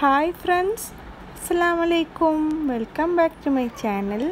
hi friends അസ്സാം വലൈക്കും welcome back to my channel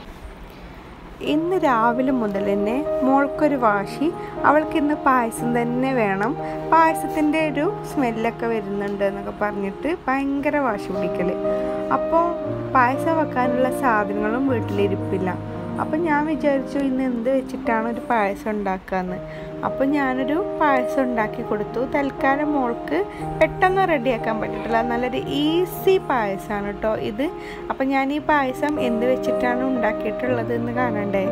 ഇന്ന് രാവിലെ മുതൽ തന്നെ മോൾക്കൊരു വാശി അവൾക്ക് ഇന്ന് പായസം തന്നെ വേണം പായസത്തിൻ്റെ ഒരു സ്മെല്ലൊക്കെ വരുന്നുണ്ട് എന്നൊക്കെ പറഞ്ഞിട്ട് ഭയങ്കര വാശി പിടിക്കൽ അപ്പോൾ പായസം വെക്കാനുള്ള സാധനങ്ങളും വീട്ടിലിരിപ്പില്ല അപ്പം ഞാൻ വിചാരിച്ചു ഇന്ന് എന്ത് വെച്ചിട്ടാണ് ഒരു പായസം ഉണ്ടാക്കാന്ന് അപ്പം ഞാനൊരു പായസം ഉണ്ടാക്കി കൊടുത്തു തൽക്കാലം മോൾക്ക് പെട്ടെന്ന് റെഡിയാക്കാൻ പറ്റിയിട്ടില്ല നല്ലൊരു ഈസി പായസമാണ് കേട്ടോ ഇത് അപ്പം ഞാൻ ഈ പായസം എന്ത് വെച്ചിട്ടാണ് ഉണ്ടാക്കിയിട്ടുള്ളത് എന്ന് കാണണ്ടേ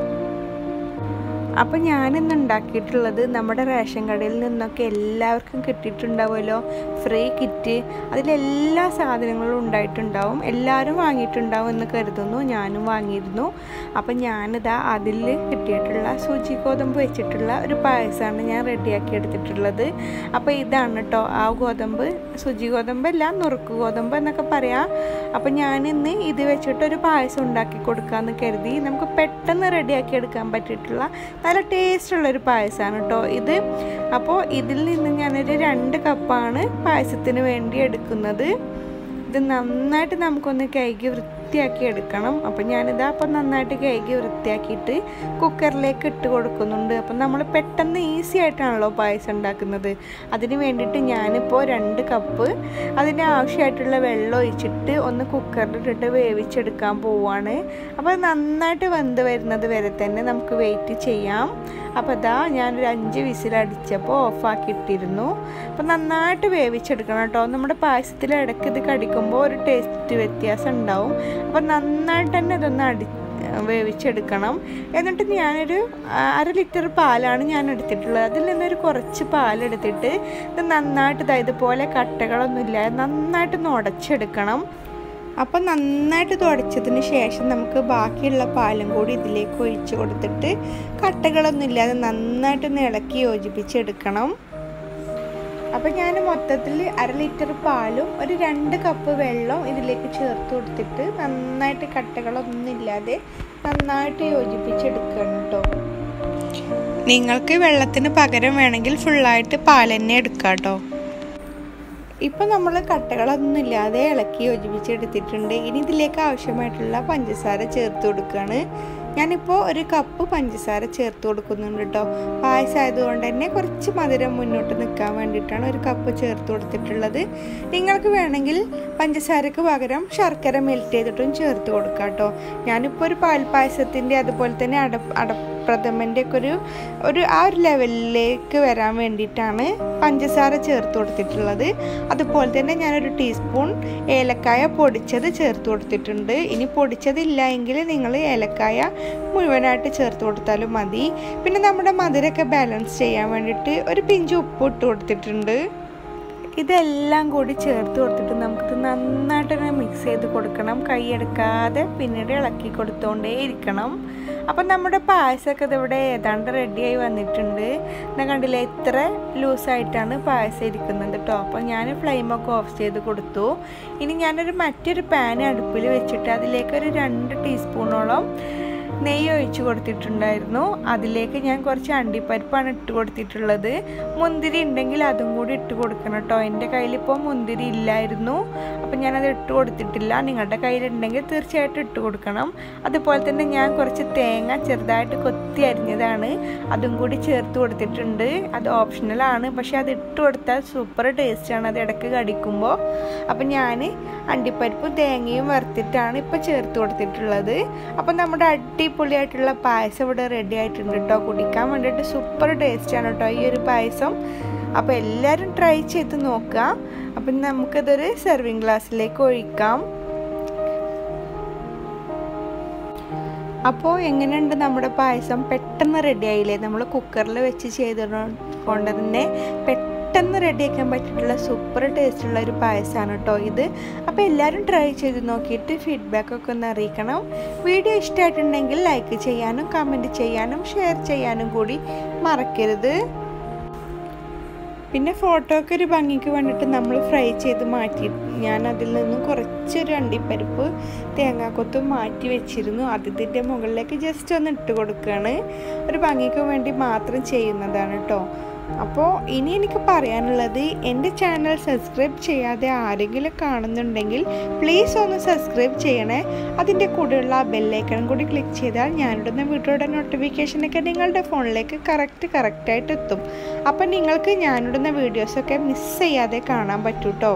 അപ്പം ഞാനിന്ന് ഉണ്ടാക്കിയിട്ടുള്ളത് നമ്മുടെ റേഷൻ കടയിൽ നിന്നൊക്കെ എല്ലാവർക്കും കിട്ടിയിട്ടുണ്ടാവുമല്ലോ ഫ്രീ കിറ്റ് അതിലെല്ലാ സാധനങ്ങളും ഉണ്ടായിട്ടുണ്ടാവും എല്ലാവരും വാങ്ങിയിട്ടുണ്ടാവും എന്ന് കരുതുന്നു ഞാനും വാങ്ങിയിരുന്നു അപ്പം ഞാനിതാ അതിൽ കിട്ടിയിട്ടുള്ള സൂചി ഗോതമ്പ് വെച്ചിട്ടുള്ള ഒരു പായസമാണ് ഞാൻ റെഡിയാക്കി എടുത്തിട്ടുള്ളത് അപ്പോൾ ഇതാണ് കേട്ടോ ആ ഗോതമ്പ് സുജി ഗോതമ്പല്ല നുറുക്ക് ഗോതമ്പ് എന്നൊക്കെ പറയാം അപ്പം ഞാനിന്ന് ഇത് വെച്ചിട്ട് ഒരു പായസം ഉണ്ടാക്കി കൊടുക്കാമെന്ന് കരുതി നമുക്ക് പെട്ടെന്ന് റെഡിയാക്കി എടുക്കാൻ പറ്റിയിട്ടുള്ള നല്ല ടേസ്റ്റുള്ളൊരു പായസമാണ് കേട്ടോ ഇത് അപ്പോൾ ഇതിൽ നിന്ന് ഞാനൊരു രണ്ട് കപ്പാണ് പായസത്തിന് വേണ്ടി എടുക്കുന്നത് ഇത് നന്നായിട്ട് നമുക്കൊന്ന് കഴുകി വൃത്തിയാക്കി എടുക്കണം അപ്പം ഞാനിതാ അപ്പം നന്നായിട്ട് കഴുകി വൃത്തിയാക്കിയിട്ട് കുക്കറിലേക്ക് ഇട്ട് കൊടുക്കുന്നുണ്ട് അപ്പം നമ്മൾ പെട്ടെന്ന് ഈസി ആയിട്ടാണല്ലോ പായസം ഉണ്ടാക്കുന്നത് അതിന് വേണ്ടിയിട്ട് ഞാനിപ്പോൾ രണ്ട് കപ്പ് അതിന് ആവശ്യമായിട്ടുള്ള വെള്ളം ഒഴിച്ചിട്ട് ഒന്ന് കുക്കറിലിട്ടിട്ട് വേവിച്ചെടുക്കാൻ പോവുകയാണ് അപ്പോൾ നന്നായിട്ട് വെന്ത് വരുന്നത് വരെ തന്നെ നമുക്ക് വെയിറ്റ് ചെയ്യാം അപ്പോൾ അതാ ഞാനൊരു അഞ്ച് വിസിലടിച്ചപ്പോൾ ഓഫാക്കിയിട്ടിരുന്നു അപ്പോൾ നന്നായിട്ട് വേവിച്ചെടുക്കണം കേട്ടോ നമ്മുടെ പായസത്തിൽ ഇടയ്ക്ക് ഇത് കടിക്കുമ്പോൾ ഒരു ടേസ്റ്റ് വ്യത്യാസം ഉണ്ടാവും അപ്പോൾ നന്നായിട്ട് തന്നെ ഇതൊന്ന് അടി വേവിച്ചെടുക്കണം എന്നിട്ട് ഞാനൊരു അര ലിറ്റർ പാലാണ് ഞാൻ എടുത്തിട്ടുള്ളത് അതിൽ നിന്നൊരു കുറച്ച് പാലെടുത്തിട്ട് ഇത് നന്നായിട്ട് ഇതാ ഇതുപോലെ കട്ടകളൊന്നുമില്ല നന്നായിട്ട് ഉടച്ചെടുക്കണം അപ്പം നന്നായിട്ട് തുടച്ചതിന് ശേഷം നമുക്ക് ബാക്കിയുള്ള പാലും കൂടി ഇതിലേക്ക് ഒഴിച്ചു കൊടുത്തിട്ട് കട്ടകളൊന്നും ഇല്ലാതെ നന്നായിട്ടൊന്ന് ഇളക്കി യോജിപ്പിച്ചെടുക്കണം അപ്പം ഞാൻ മൊത്തത്തിൽ അര ലിറ്റർ പാലും ഒരു രണ്ട് കപ്പ് വെള്ളം ഇതിലേക്ക് ചേർത്ത് കൊടുത്തിട്ട് നന്നായിട്ട് കട്ടകളൊന്നും ഇല്ലാതെ നന്നായിട്ട് യോജിപ്പിച്ചെടുക്കണം കേട്ടോ നിങ്ങൾക്ക് വെള്ളത്തിന് പകരം വേണമെങ്കിൽ ഫുള്ളായിട്ട് പാൽ തന്നെ എടുക്കാം കേട്ടോ ഇപ്പം നമ്മൾ കട്ടകളൊന്നും ഇല്ലാതെ ഇളക്കി യോജിപ്പിച്ചെടുത്തിട്ടുണ്ട് ഇനി ഇതിലേക്ക് ആവശ്യമായിട്ടുള്ള പഞ്ചസാര ചേർത്ത് കൊടുക്കുകയാണ് ഞാനിപ്പോൾ ഒരു കപ്പ് പഞ്ചസാര ചേർത്ത് കൊടുക്കുന്നുണ്ട് കേട്ടോ പായസം ആയതുകൊണ്ട് തന്നെ കുറച്ച് മധുരം മുന്നോട്ട് നിൽക്കാൻ വേണ്ടിയിട്ടാണ് ഒരു കപ്പ് ചേർത്ത് കൊടുത്തിട്ടുള്ളത് നിങ്ങൾക്ക് വേണമെങ്കിൽ പഞ്ചസാരക്ക് പകരം ശർക്കര മെൽറ്റ് ചെയ്തിട്ടും ചേർത്ത് കൊടുക്കാം കേട്ടോ ഞാനിപ്പോൾ ഒരു പാൽപ്പായസത്തിൻ്റെ അതുപോലെ തന്നെ അട അടപ്രഥമൻ്റെ ഒക്കെ ഒരു ഒരു ആ ഒരു ലെവലിലേക്ക് വരാൻ വേണ്ടിയിട്ടാണ് പഞ്ചസാര ചേർത്ത് കൊടുത്തിട്ടുള്ളത് അതുപോലെ തന്നെ ഞാനൊരു ടീസ്പൂൺ ഏലക്കായ പൊടിച്ചത് ചേർത്ത് കൊടുത്തിട്ടുണ്ട് ഇനി പൊടിച്ചതില്ല എങ്കിൽ നിങ്ങൾ ഏലക്കായ മുഴുവനായിട്ട് ചേർത്ത് കൊടുത്താലും മതി പിന്നെ നമ്മുടെ മധുരമൊക്കെ ബാലൻസ് ചെയ്യാൻ വേണ്ടിയിട്ട് ഒരു പിഞ്ച് ഉപ്പ് ഇട്ട് കൊടുത്തിട്ടുണ്ട് ഇതെല്ലാം കൂടി ചേർത്ത് കൊടുത്തിട്ട് നമുക്കിത് നന്നായിട്ട് തന്നെ മിക്സ് ചെയ്ത് കൊടുക്കണം കൈയെടുക്കാതെ പിന്നീട് ഇളക്കി കൊടുത്തുകൊണ്ടേ ഇരിക്കണം അപ്പം നമ്മുടെ പായസമൊക്കെ ഇതിവിടെ ഏതാണ്ട് റെഡിയായി വന്നിട്ടുണ്ട് ഞാൻ കണ്ടില്ലേ ഇത്ര ലൂസായിട്ടാണ് പായസം ഇരിക്കുന്നത് കേട്ടോ അപ്പോൾ ഞാൻ ഫ്ലെയിമൊക്കെ ഓഫ് ചെയ്ത് കൊടുത്തു ഇനി ഞാനൊരു മറ്റൊരു പാൻ അടുപ്പിൽ വെച്ചിട്ട് അതിലേക്ക് ഒരു രണ്ട് ടീസ്പൂണോളം നെയ്യ് ഒഴിച്ച് കൊടുത്തിട്ടുണ്ടായിരുന്നു അതിലേക്ക് ഞാൻ കുറച്ച് അണ്ടിപ്പരിപ്പാണ് ഇട്ട് കൊടുത്തിട്ടുള്ളത് മുന്തിരി ഉണ്ടെങ്കിൽ അതും കൂടി ഇട്ട് കൊടുക്കണം കേട്ടോ എൻ്റെ കയ്യിലിപ്പോൾ മുന്തിരി ഇല്ലായിരുന്നു അപ്പം ഞാനത് ഇട്ട് കൊടുത്തിട്ടില്ല നിങ്ങളുടെ കയ്യിലുണ്ടെങ്കിൽ തീർച്ചയായിട്ടും ഇട്ട് കൊടുക്കണം അതുപോലെ തന്നെ ഞാൻ കുറച്ച് തേങ്ങ ചെറുതായിട്ട് കൊത്തി അരിഞ്ഞതാണ് അതും കൂടി ചേർത്ത് കൊടുത്തിട്ടുണ്ട് അത് ഓപ്ഷണലാണ് പക്ഷെ അത് ഇട്ട് കൊടുത്താൽ സൂപ്പർ ടേസ്റ്റാണ് അത് ഇടയ്ക്ക് കടിക്കുമ്പോൾ അപ്പം ഞാൻ അണ്ടിപ്പരിപ്പും തേങ്ങയും വറുത്തിട്ടാണ് ഇപ്പോൾ ചേർത്ത് കൊടുത്തിട്ടുള്ളത് അപ്പം നമ്മുടെ അടിപൊളിയായിട്ടുള്ള പായസം ഇവിടെ റെഡി ആയിട്ടുണ്ട് കേട്ടോ കുടിക്കാൻ വേണ്ടിയിട്ട് സൂപ്പർ ടേസ്റ്റാണ് കേട്ടോ ഈ ഒരു പായസം അപ്പോൾ എല്ലാവരും ട്രൈ ചെയ്ത് നോക്കുക അപ്പം നമുക്കതൊരു സെർവിങ് ഗ്ലാസ്സിലേക്ക് ഒഴിക്കാം അപ്പോൾ എങ്ങനെയുണ്ട് നമ്മുടെ പായസം പെട്ടെന്ന് റെഡി ആയില്ലേ നമ്മൾ കുക്കറിൽ വെച്ച് ചെയ്തുകൊണ്ട് തന്നെ പെട്ടെന്ന് റെഡിയാക്കാൻ പറ്റിയിട്ടുള്ള സൂപ്പർ ടേസ്റ്റുള്ള ഒരു പായസമാണ് കേട്ടോ ഇത് അപ്പോൾ എല്ലാവരും ട്രൈ ചെയ്ത് നോക്കിയിട്ട് ഫീഡ്ബാക്ക് ഒക്കെ ഒന്ന് അറിയിക്കണം വീഡിയോ ഇഷ്ടമായിട്ടുണ്ടെങ്കിൽ ലൈക്ക് ചെയ്യാനും കമൻറ്റ് ചെയ്യാനും ഷെയർ ചെയ്യാനും കൂടി മറക്കരുത് പിന്നെ ഫോട്ടോയ്ക്ക് ഒരു ഭംഗിക്ക് വേണ്ടിയിട്ട് നമ്മൾ ഫ്രൈ ചെയ്ത് മാറ്റി ഞാൻ അതിൽ നിന്നും കുറച്ചൊരു അണ്ടിപ്പരിപ്പ് തേങ്ങാക്കൊത്തും മാറ്റി വെച്ചിരുന്നു അതിൻ്റെ മുകളിലേക്ക് ജസ്റ്റ് ഒന്ന് ഇട്ട് കൊടുക്കുകയാണ് ഒരു ഭംഗിക്ക് വേണ്ടി മാത്രം ചെയ്യുന്നതാണ് കേട്ടോ അപ്പോൾ ഇനി എനിക്ക് പറയാനുള്ളത് എൻ്റെ ചാനൽ സബ്സ്ക്രൈബ് ചെയ്യാതെ ആരെങ്കിലും കാണുന്നുണ്ടെങ്കിൽ പ്ലീസ് ഒന്ന് സബ്സ്ക്രൈബ് ചെയ്യണേ അതിൻ്റെ കൂടെയുള്ള ബെല്ലൈക്കൺ കൂടി ക്ലിക്ക് ചെയ്താൽ ഞാനിടുന്ന വീഡിയോയുടെ നോട്ടിഫിക്കേഷനൊക്കെ നിങ്ങളുടെ ഫോണിലേക്ക് കറക്റ്റ് കറക്റ്റായിട്ട് എത്തും അപ്പം നിങ്ങൾക്ക് ഞാനിടുന്ന വീഡിയോസൊക്കെ മിസ് ചെയ്യാതെ കാണാൻ പറ്റൂട്ടോ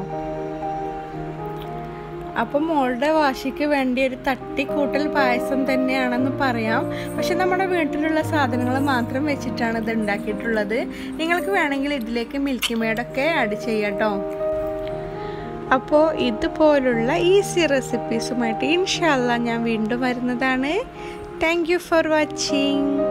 അപ്പം മോളുടെ വാശിക്ക് വേണ്ടി ഒരു തട്ടിക്കൂട്ടൽ പായസം തന്നെയാണെന്ന് പറയാം പക്ഷെ നമ്മുടെ വീട്ടിലുള്ള സാധനങ്ങൾ മാത്രം വെച്ചിട്ടാണ് ഇത് ഉണ്ടാക്കിയിട്ടുള്ളത് നിങ്ങൾക്ക് വേണമെങ്കിൽ ഇതിലേക്ക് മിൽക്കി മേഡൊക്കെ ആഡ് ചെയ്യാട്ടോ അപ്പോൾ ഇതുപോലുള്ള ഈസി റെസിപ്പീസുമായിട്ട് ഇൻഷാല്ല ഞാൻ വീണ്ടും വരുന്നതാണ് താങ്ക് യു ഫോർ വാച്ചിങ്